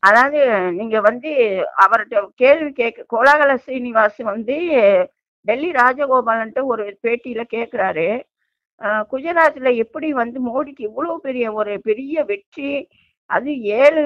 அதாவது நீங்க வந்து அவர்ட்ட கேள்வி கேட்க கோலாகல சீனிவாஸ் வந்து டெல்லி ராஜகோபாலன்ட்ட ஒரு பேட்டியில கேட்குறாரு குஜராத்ல எப்படி வந்து மோடிக்கு இவ்வளவு பெரிய ஒரு பெரிய வெற்றி அது ஏழு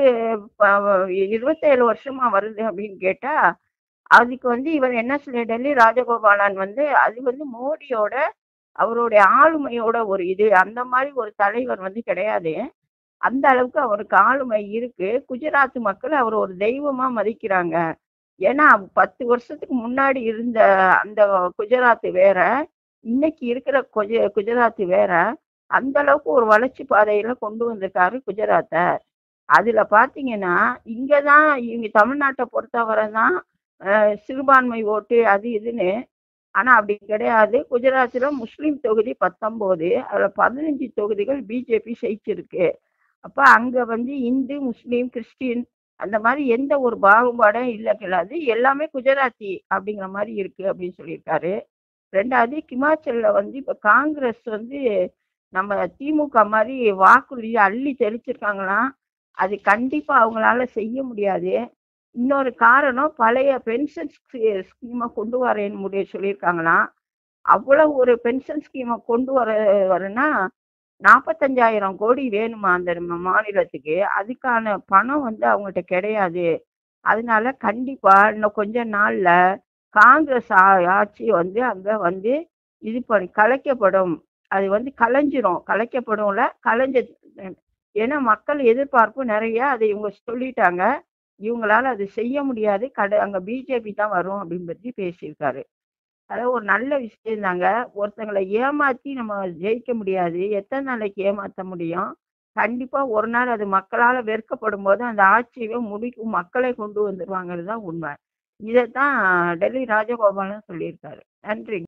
ப- இருபத்தேழு வருஷமா வருது அப்படின்னு கேட்டா அதுக்கு வந்து இவர் என்ன சொல்ல டெல்லி ராஜகோபாலன் வந்து அது வந்து மோடியோட அவருடைய ஆளுமையோட ஒரு இது அந்த மாதிரி ஒரு தலைவர் வந்து கிடையாது அந்த அளவுக்கு அவருக்கு ஆளுமை இருக்கு குஜராத் மக்கள் அவர் ஒரு தெய்வமா மதிக்கிறாங்க ஏன்னா பத்து வருஷத்துக்கு முன்னாடி இருந்த அந்த குஜராத் வேற இன்னைக்கு இருக்கிற குஜ குஜராத் வேற அந்த அளவுக்கு ஒரு வளர்ச்சி பாதையில கொண்டு வந்திருக்காரு குஜராத்தை அதுல பாத்தீங்கன்னா இங்கதான் இவங்க தமிழ்நாட்டை பொறுத்தவரை தான் அஹ், சிறுபான்மை ஓட்டு அது இதுன்னு ஆனா அப்படி கிடையாது குஜராத்ல முஸ்லிம் தொகுதி பத்தொன்பது அதுல பதினஞ்சு தொகுதிகள் பிஜேபி ஜெயிச்சிருக்கு அப்ப அங்க வந்து இந்து முஸ்லீம் கிறிஸ்டின் அந்த மாதிரி எந்த ஒரு பாகுபாடும் இல்லை கிடையாது எல்லாமே குஜராத்தி அப்படிங்கிற மாதிரி இருக்கு அப்படின்னு சொல்லியிருக்காரு ரெண்டாவது ஹிமாச்சல்ல வந்து இப்ப காங்கிரஸ் வந்து நம்ம திமுக மாதிரி வாக்குறுதி அள்ளி தெளிச்சிருக்காங்களாம் அது கண்டிப்பா அவங்களால செய்ய முடியாது இன்னொரு காரணம் பழைய பென்ஷன் ஸ்கீமை கொண்டு வரேன் முடிய சொல்லியிருக்காங்களாம் அவ்வளவு ஒரு பென்ஷன் ஸ்கீமை கொண்டு வர வரனா நாற்பத்தஞ்சாயிரம் கோடி வேணுமா அந்த நம்ம மாநிலத்துக்கு அதுக்கான பணம் வந்து அவங்ககிட்ட கிடையாது அதனால கண்டிப்பா இன்னும் கொஞ்ச நாள்ல காங்கிரஸ் ஆ- ஆட்சி வந்து அங்க வந்து இது பண்ணி கலைக்கப்படும் அது வந்து கலைஞ்சிரும் கலைக்கப்படும்ல கலைஞ்ச ஏன்னா மக்கள் எதிர்பார்ப்பு நிறைய அதை இவங்க சொல்லிட்டாங்க இவங்களால அது செய்ய முடியாது கட அங்க பிஜேபி தான் வரும் அப்படின்னு பற்றி பேசியிருக்காரு அதாவது ஒரு நல்ல விஷயம் தாங்க ஒருத்தங்களை ஏமாத்தி நம்ம ஜெயிக்க முடியாது எத்தனை நாளைக்கு ஏமாத்த முடியும் கண்டிப்பா ஒரு நாள் அது மக்களால வெறுக்கப்படும் போது அந்த ஆட்சியை முடிக்கும் மக்களை கொண்டு வந்துருவாங்கிறது தான் உண்மை இதைத்தான் டெல்லி ராஜகோபாலன் சொல்லியிருக்காரு நன்றி